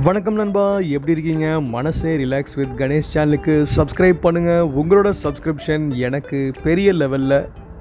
வணக்கம் நண்பா எப்படி இருக்கீங்க மனசே ரிலாக்ஸ் வித் கணேஷ் சேனலுக்கு சப்ஸ்கிரைப் பண்ணுங்கள் உங்களோட சப்ஸ்கிரிப்ஷன் எனக்கு பெரிய லெவலில்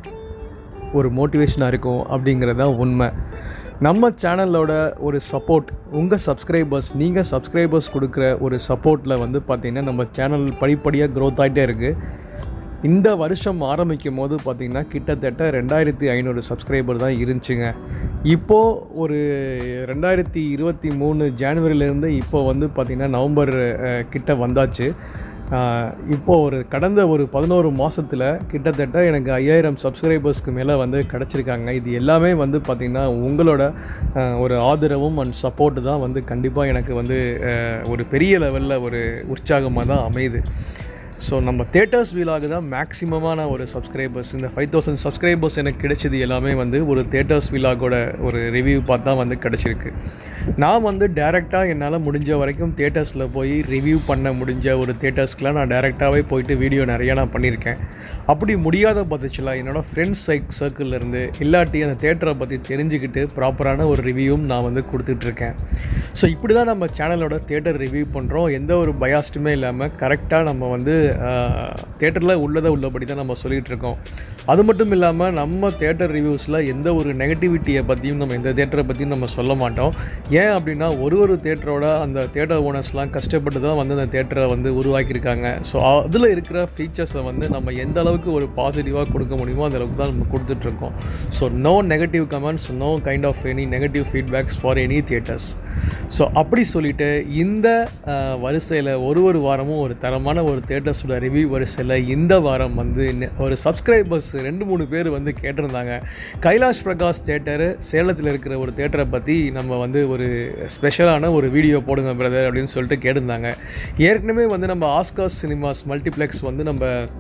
ஒரு மோட்டிவேஷனாக இருக்கும் அப்படிங்கிறது தான் உண்மை நம்ம சேனலோட ஒரு சப்போர்ட் உங்கள் சப்ஸ்கிரைபர்ஸ் நீங்கள் சப்ஸ்கிரைபர்ஸ் கொடுக்குற ஒரு சப்போர்ட்டில் வந்து பார்த்திங்கன்னா நம்ம சேனல் படிப்படியாக க்ரோத் ஆகிட்டே இருக்குது இந்த வருஷம் ஆரம்பிக்கும் போது பார்த்திங்கன்னா கிட்டத்தட்ட ரெண்டாயிரத்தி ஐநூறு சப்ஸ்கிரைபர் தான் இருந்துச்சுங்க இப்போது ஒரு ரெண்டாயிரத்தி இருபத்தி மூணு ஜான்வரியிலேருந்து இப்போ வந்து பார்த்திங்கன்னா நவம்பர் அஹ், கிட்ட வந்தாச்சு அஹ், இப்போ ஒரு கடந்த ஒரு பதினோரு மாதத்தில் கிட்டத்தட்ட எனக்கு ஐயாயிரம் சப்ஸ்கிரைபர்ஸ்க்கு மேலே வந்து கிடச்சிருக்காங்க இது எல்லாமே வந்து பார்த்திங்கன்னா உங்களோட அஹ், ஒரு ஆதரவும் அண்ட் சப்போர்ட்டு தான் வந்து கண்டிப்பாக எனக்கு வந்து அஹ், ஒரு பெரிய லெவலில் ஒரு உற்சாகமாக தான் அமையுது ஸோ நம்ம தேட்டர்ஸ் வீலாக தான் மேக்ஸிமமான ஒரு சப்ஸ்கிரைபர்ஸ் இந்த ஃபைவ் தௌசண்ட் சப்ஸ்கிரைபர்ஸ் எனக்கு கிடைச்சது எல்லாமே வந்து ஒரு தேட்டர்ஸ் வீலாகோட ஒரு ரிவ்யூ பார்த்து தான் வந்து கிடச்சிருக்கு நான் வந்து டேரெக்டாக என்னால் முடிஞ்ச வரைக்கும் தேட்டர்ஸில் போய் ரிவ்யூ பண்ண முடிஞ்ச ஒரு தேட்டர்ஸ்க்கெலாம் நான் டேரெக்டாகவே போயிட்டு வீடியோ நிறையா நான் பண்ணியிருக்கேன் அப்படி முடியாத பட்சத்தில் என்னோடய ஃப்ரெண்ட்ஸ் சைக் சர்க்கிள்லேருந்து இல்லாட்டி அந்த தேட்டரை பற்றி தெரிஞ்சுக்கிட்டு ப்ராப்பரான ஒரு ரிவ்யூவும் நான் வந்து கொடுத்துட்ருக்கேன் ஸோ இப்படி தான் நம்ம சேனலோட தேட்டர் ரிவ்யூ பண்ணுறோம் எந்த ஒரு பயாஸ்ட்டுமே இல்லாமல் கரெக்டாக நம்ம வந்து தேட்டரில் உள்ளதை உள்ளபடி தான் நம்ம சொல்லிகிட்டு இருக்கோம் அது மட்டும் இல்லாமல் நம்ம தேட்டர் ரிவ்யூஸில் எந்த ஒரு நெகட்டிவிட்டியை பற்றியும் நம்ம எந்த தேட்டரை பற்றியும் நம்ம சொல்ல மாட்டோம் ஏன் அப்படின்னா ஒரு ஒரு தேட்டரோட அந்த தேட்டர் ஓனர்ஸ்லாம் கஷ்டப்பட்டு தான் வந்து அந்த தேட்டரை வந்து உருவாக்கியிருக்காங்க ஸோ அதில் இருக்கிற ஃபீச்சர்ஸை வந்து நம்ம எந்த அளவுக்கு ஒரு பாசிட்டிவாக கொடுக்க முடியுமோ அந்த அளவுக்கு தான் நம்ம கொடுத்துட்ருக்கோம் so no negative comments no kind of any negative feedbacks for any theatres so அப்படி சொல்லிட்டு இந்த வரிசையில் ஒரு ஒரு வாரமும் ஒரு தரமான ஒரு தேட்டர்ஸோட ரிவ்யூ வரிசையில் இந்த வாரம் வந்து நெ- ஒரு சப்ஸ்கிரைபர்ஸ் ரெண்டு மூணு பேர் வந்து கேட்டிருந்தாங்க கைலாஷ் பிரகாஷ் தேட்டரு சேலத்தில் இருக்கிற ஒரு தேட்டரை பற்றி நம்ம வந்து ஒரு ஸ்பெஷலான ஒரு வீடியோ போடுங்க பிரதர் அப்படின்னு சொல்லிட்டு கேட்டிருந்தாங்க ஏற்கனவே வந்து நம்ம ஆஸ்கார் சினிமாஸ் மல்டிப்ளெக்ஸ் வந்து நம்ம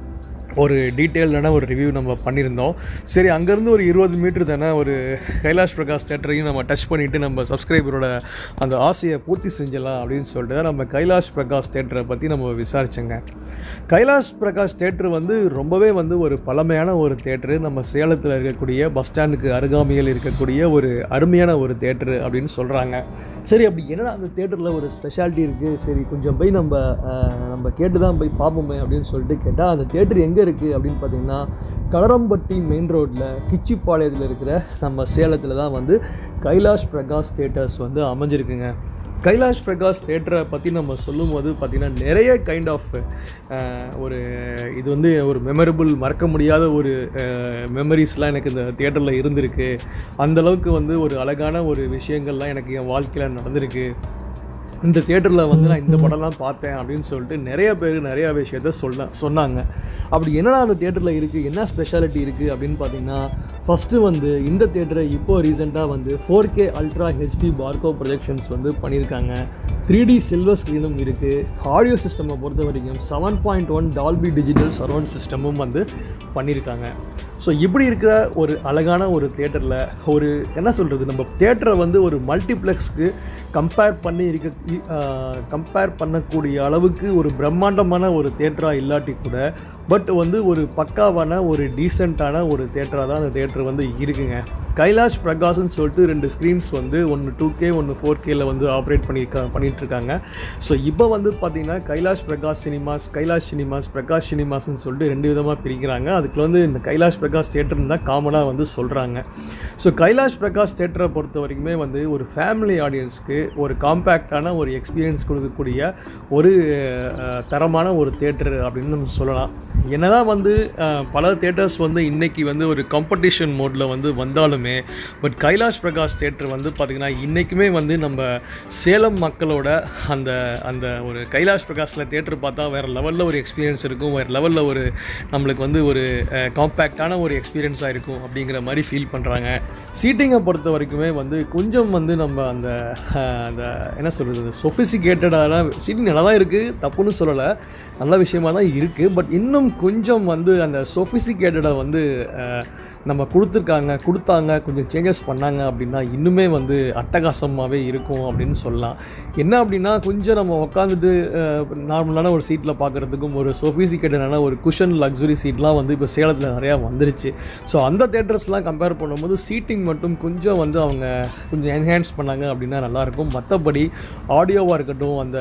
ஒரு டீட்டெயில்டான ஒரு ரிவ்யூ நம்ம பண்ணியிருந்தோம் சரி அங்கேருந்து ஒரு இருபது மீட்டர் தானே ஒரு கைலாஷ் பிரகாஷ் தேட்டரையும் நம்ம டச் பண்ணிவிட்டு நம்ம சப்ஸ்கிரைபரோட அந்த ஆசையை பூர்த்தி செஞ்சிடலாம் அப்படின்னு சொல்லிட்டு தான் நம்ம கைலாஷ் பிரகாஷ் தேட்டரை பற்றி நம்ம விசாரிச்சோங்க கைலாஷ் பிரகாஷ் தேட்டர் வந்து ரொம்பவே வந்து ஒரு பழமையான ஒரு தேட்டரு நம்ம சேலத்தில் இருக்கக்கூடிய பஸ் ஸ்டாண்டுக்கு அருகாமையில் இருக்கக்கூடிய ஒரு அருமையான ஒரு தேட்டரு அப்படின்னு சொல்கிறாங்க சரி அப்படி என்னடா அந்த தேட்டரில் ஒரு ஸ்பெஷாலிட்டி இருக்குது சரி கொஞ்சம் போய் நம்ம அஹ், நம்ம கேட்டு தான் போய் பார்ப்போமே அப்படின்னு சொல்லிட்டு கேட்டால் அந்த தேட்டர் எங்கே இருக்குது அப்படின்னு பார்த்தீங்கன்னா கலரம்பட்டி மெயின் ரோட்டில் கிச்சிப்பாளையத்தில் இருக்கிற நம்ம சேலத்தில் தான் வந்து கைலாஷ் பிரகாஷ் தேட்டர்ஸ் வந்து அமைஞ்சிருக்குங்க கைலாஷ் பிரகாஷ் தேட்டரை பற்றி நம்ம சொல்லும்போது பார்த்திங்கன்னா நிறைய கைண்ட் ஆஃப் ஒரு இது வந்து ஒரு மெமரபிள் மறக்க முடியாத ஒரு மெமரிஸ்லாம் எனக்கு இந்த தேட்டரில் இருந்திருக்கு அந்த அளவுக்கு வந்து ஒரு அழகான ஒரு விஷயங்கள்லாம் எனக்கு என் வாழ்க்கையில் நடந்திருக்கு இந்த தேட்டரில் வந்து நான் இந்த படம்லாம் பார்த்தேன் அப்படின்னு சொல்லிட்டு நிறைய பேர் நிறையா விஷயத்த சொல்ல சொன்னாங்க அப்படி என்னடா அந்த தேட்டரில் இருக்குது என்ன ஸ்பெஷாலிட்டி இருக்குது அப்படின்னு பார்த்தீங்கன்னா ஃபஸ்ட்டு வந்து இந்த தேட்டரை இப்போ ரீசெண்டாக வந்து four K ultra HD Barco projections வந்து பண்ணியிருக்காங்க த்ரீ டி சில்வர் ஸ்க்ரீனும் இருக்குது ஆடியோ சிஸ்டமை பொறுத்த வரைக்கும் seven point one Dolby digital surround சிஸ்டமும் வந்து பண்ணியிருக்காங்க ஸோ இப்படி இருக்கிற ஒரு அழகான ஒரு தேட்டரில் ஒரு என்ன சொல்கிறது நம்ம தேட்டரை வந்து ஒரு மல்டிப்ளெக்ஸ்க்கு கம்பேர் பண்ணி இருக்க கம்பேர் பண்ணக்கூடிய அளவுக்கு ஒரு பிரம்மாண்டமான ஒரு தேட்டராக இல்லாட்டி கூட பட் வந்து ஒரு பக்காவான ஒரு டீசெண்டான ஒரு தேட்டராக தான் அந்த தேட்டர் வந்து இருக்குங்க கைலாஷ் பிரகாஷ்னு சொல்லிட்டு ரெண்டு ஸ்க்ரீன்ஸ் வந்து ஒன்று டூ கே ஒன்று ஃபோர் கேல வந்து ஆப்ரேட் பண்ணியிருக்கா பண்ணிட்டு இருக்காங்க ஸோ இப்போ வந்து பார்த்தீங்கன்னா கைலாஷ் பிரகாஷ் சினிமாஸ் கைலாஷ் சினிமாஸ் பிரகாஷ் சினிமாஸ்னு சொல்லிட்டு ரெண்டு விதமாக பிரிக்கிறாங்க அதுக்கு வந்து இந்த கைலாஷ் பிரகாஷ் தேட்டர்னு தான் காமனாக வந்து சொல்கிறாங்க ஸோ கைலாஷ் பிரகாஷ் தேட்டரை பொறுத்த வரைக்குமே வந்து ஒரு ஃபேமிலி ஆடியன்ஸ்க்கு ஒரு காம்பேக்டான ஒரு எக்ஸ்பீரியன்ஸ் கொடுக்கக்கூடிய ஒரு அஹ், தரமான ஒரு தேட்டர் அப்படின்னு நம்ம சொல்லலாம் என்னதான் வந்து அஹ், பல தேட்டர்ஸ் வந்து இன்னைக்கு வந்து ஒரு காம்படிஷன் மோடில் வந்து வந்தாலுமே பட் கைலாஷ் பிரகாஷ் தேட்டர் வந்து பார்த்திங்கன்னா இன்றைக்குமே வந்து நம்ம சேலம் மக்களோட அந்த அந்த ஒரு கைலாஷ் பிரகாஷில் தேட்டர் பார்த்தா வேறு லெவலில் ஒரு எக்ஸ்பீரியன்ஸ் இருக்கும் வேறு லெவலில் ஒரு நம்மளுக்கு வந்து ஒரு காம்பேக்டான ஒரு எக்ஸ்பீரியன்ஸாக இருக்கும் அப்படிங்கிற மாதிரி ஃபீல் பண்ணுறாங்க சீட்டிங்கை பொறுத்த வரைக்குமே வந்து கொஞ்சம் வந்து நம்ம அந்த அஹ், அந்த என்ன சொல்கிறது சொஃபிசிகேட்டடான சீட்டிங் நல்லா தான் இருக்குது தப்புன்னு சொல்லலை நல்ல விஷயமா தான் இருக்குது பட் இன்னும் கொஞ்சம் வந்து அந்த சொஃபிசிகேட்டடாக வந்து அஹ், நம்ம கொடுத்துருக்காங்க கொடுத்தாங்க கொஞ்சம் சேஞ்சஸ் பண்ணாங்க அப்படின்னா இன்னுமே வந்து அட்டகாசமாகவே இருக்கும் அப்படின்னு சொல்லலாம் என்ன அப்படின்னா கொஞ்சம் நம்ம உட்காந்துட்டு நார்மலான ஒரு சீட்டில் பார்க்குறதுக்கும் ஒரு சொஃபிசிகேட்டடான ஒரு குஷன் லக்ஸுரி சீட்லாம் வந்து இப்போ சேலத்தில் நிறையா வந்துருச்சு ஸோ அந்த தேட்டர்ஸ்லாம் கம்பேர் பண்ணும்போது சீட்டிங் மட்டும் கொஞ்சம் வந்து அவங்க கொஞ்சம் என்ஹான்ஸ் பண்ணாங்க அப்படின்னா நல்லாயிருக்கும் இருக்கும் மற்றபடி ஆடியோவாக இருக்கட்டும் அந்த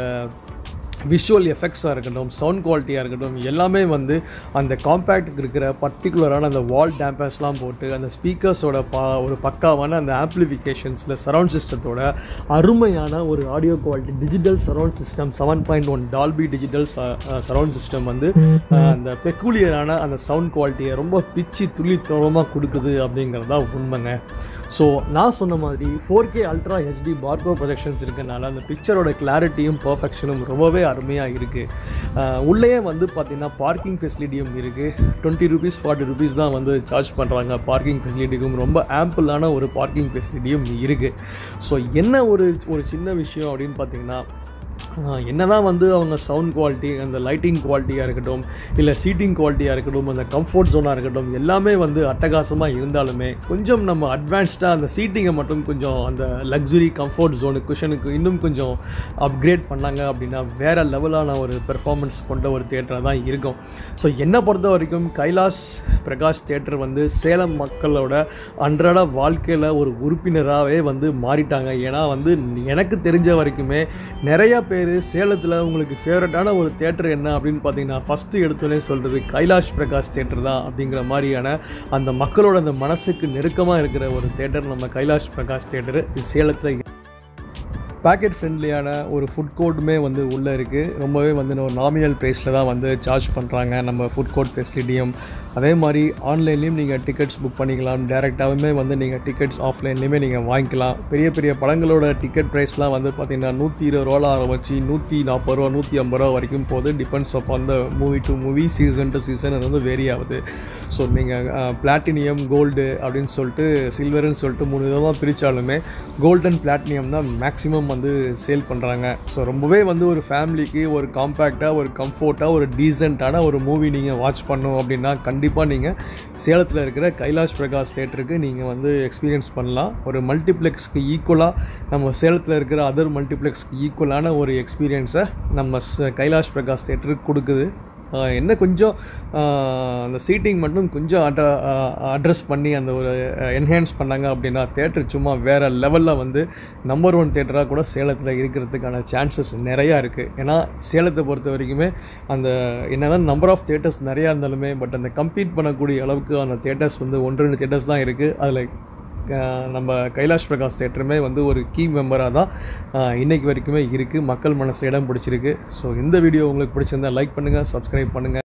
விஷுவல் எஃபெக்ட்ஸாக இருக்கட்டும் சவுண்ட் குவாலிட்டியாக இருக்கட்டும் எல்லாமே வந்து அந்த காம்பேக்டுக்கு இருக்கிற பர்டிகுலரான அந்த வால் டேம்பர்ஸ்லாம் போட்டு அந்த ஸ்பீக்கர்ஸோட பா ஒரு பக்காவான அந்த ஆம்ப்ளிஃபிகேஷன்ஸில் சரவுண்ட் சிஸ்டத்தோட அருமையான ஒரு audio quality digital surround system seven point one Dolby digital surround system வந்து அஹ், அந்த பெக்குலியரான அந்த சவுண்ட் குவாலிட்டியை ரொம்ப பிச்சு துளி தூரமாக கொடுக்குது அப்படிங்கிறது தான் உண்மைங்க ஸோ நான் சொன்ன மாதிரி four K ultra HD Barco projections இருக்கனால அந்த பிக்சரோட கிளாரிட்டியும் பர்ஃபெக்ஷனும் ரொம்பவே அருமையாக இருக்குது உள்ளேயே வந்து பார்த்திங்கன்னா பார்க்கிங் ஃபெசிலிட்டியும் இருக்குது டுவெண்ட்டி ருபீஸ் ஃபார்ட்டி ருபீஸ் தான் வந்து சார்ஜ் பண்ணுறாங்க பார்க்கிங் ஃபெசிலிட்டிக்கும் ரொம்ப ஆம்பிளான ஒரு பார்க்கிங் ஃபெசிலிட்டியும் இருக்குது ஸோ என்ன ஒரு ஒரு சின்ன விஷயம் அப்படின்னு பார்த்தீங்கன்னா ஆஹ் என்னதான் வந்து அவங்க சவுண்ட் குவாலிட்டி அந்த லைட்டிங் குவாலிட்டியாக இருக்கட்டும் இல்லை சீட்டிங் குவாலிட்டியாக இருக்கட்டும் அந்த கம்ஃபர்ட் ஜோனாக இருக்கட்டும் எல்லாமே வந்து அட்டகாசமாக இருந்தாலுமே கொஞ்சம் நம்ம அட்வான்ஸ்டாக அந்த சீட்டிங்கை மட்டும் கொஞ்சம் அந்த லக்ஸுரி கம்ஃபர்ட் ஜோனு குஷனுக்கு இன்னும் கொஞ்சம் அப்கிரேட் பண்ணாங்க அப்படின்னா வேறு லெவலான ஒரு பெர்ஃபார்மன்ஸ் கொண்ட ஒரு தேட்டராக தான் இருக்கும் ஸோ என்னை பொறுத்த வரைக்கும் கைலாஸ் பிரகாஷ் தேட்டர் வந்து சேலம் மக்களோட அன்றாட வாழ்க்கையில் ஒரு உறுப்பினராகவே வந்து மாறிட்டாங்க ஏன்னா வந்து எனக்கு தெரிஞ்ச வரைக்குமே நிறைய பேர் சேலத்தில் உங்களுக்கு ஃபேவரட்டான ஒரு தேட்டர் என்ன அப்படின்னு பார்த்தீங்கன்னா ஃபஸ்ட்டு எடுத்தோடனே சொல்கிறது கைலாஷ் பிரகாஷ் தேட்டர் தான் அப்படிங்கிற மாதிரியான அந்த மக்களோட அந்த மனசுக்கு நெருக்கமாக இருக்கிற ஒரு தேட்டர் நம்ம கைலாஷ் பிரகாஷ் தேட்டர் இது சேலத்தில் பேக்கெட் ஃப்ரெண்ட்லியான ஒரு ஃபுட் கோர்ட்டுமே வந்து உள்ளே இருக்குது ரொம்பவே வந்து ஒரு நாமினல் ப்ரைஸில் தான் வந்து சார்ஜ் பண்ணுறாங்க நம்ம ஃபுட் கோர்ட் ஃபெசிலிட்டியும் அதே மாதிரி ஆன்லைன்லேயும் நீங்கள் டிக்கெட்ஸ் புக் பண்ணிக்கலாம் டேரெக்டாகவுமே வந்து நீங்கள் டிக்கெட்ஸ் ஆஃப்லைன்லேயுமே நீங்கள் வாங்கிக்கலாம் பெரிய பெரிய படங்களோட டிக்கெட் ப்ரைஸ்லாம் வந்து பார்த்திங்கன்னா நூற்றி இருபது ரூபாவில் ஆரம்பிச்சு நூற்றி நாற்பது ரூபா நூற்றி ஐம்பது ரூபா வரைக்கும் போகுது டிபெண்ட்ஸ் ஆஃப் அந்த movie to movie season to season அது வந்து வேரி ஆகுது ஸோ நீங்கள் பிளாட்டினியம் கோல்டு அப்படின்னு சொல்லிட்டு சில்வர்னு சொல்லிட்டு மூணு விதமாக பிரித்தாலுமே கோல்டன் பிளாட்டினியம் தான் மேக்ஸிமம் வந்து சேல் பண்ணுறாங்க ஸோ ரொம்பவே வந்து ஒரு ஃபேமிலிக்கு ஒரு காம்பேக்டாக ஒரு கம்ஃபர்ட்டாக ஒரு டீசெண்டான ஒரு மூவி நீங்கள் வாட்ச் பண்ணோம் அப்படின்னா கண்டிப்பாக நீங்கள் சேலத்தில் இருக்கிற கைலாஷ் பிரகாஷ் தேட்டருக்கு நீங்கள் வந்து எக்ஸ்பீரியன்ஸ் பண்ணலாம் ஒரு மல்டிப்ளெக்ஸ்க்கு ஈக்குவலாக நம்ம சேலத்தில் இருக்கிற அதர் மல்டிப்ளெக்ஸ்க்கு ஈக்குவலான ஒரு எக்ஸ்பீரியன்ஸை நம்ம ச- கைலாஷ் பிரகாஷ் தேட்டருக்கு கொடுக்குது ஆஹ் என்ன கொஞ்சம் ஆஹ் அந்த சீட்டிங் மட்டும் கொஞ்சம் அட்ர அட்ரஸ் பண்ணி அந்த ஒரு என்ஹான்ஸ் பண்ணாங்க அப்படின்னா தேட்டர் சும்மா வேறு லெவலில் வந்து நம்பர் ஒன் தேட்டராக கூட சேலத்தில் இருக்கிறதுக்கான சான்சஸ் நிறையா இருக்குது ஏன்னா சேலத்தை பொறுத்த வரைக்குமே அந்த என்னதான் நம்பர் ஆஃப் தேட்டர்ஸ் நிறையா இருந்தாலுமே பட் அந்த கம்பீட் பண்ணக்கூடிய அளவுக்கு அந்த தேட்டர்ஸ் வந்து ஒன்று ரெண்டு தேட்டர்ஸ் தான் இருக்குது அதில் அஹ் நம்ம கைலாஷ் பிரகாஷ் தேட்டருமே வந்து ஒரு கீ மெம்பராக தான் அஹ் இன்னைக்கு வரைக்குமே இருக்குது மக்கள் மனசில் இடம் பிடிச்சிருக்கு ஸோ இந்த வீடியோ உங்களுக்கு பிடிச்சிருந்தா லைக் பண்ணுங்கள் சப்ஸ்கிரைப் பண்ணுங்கள்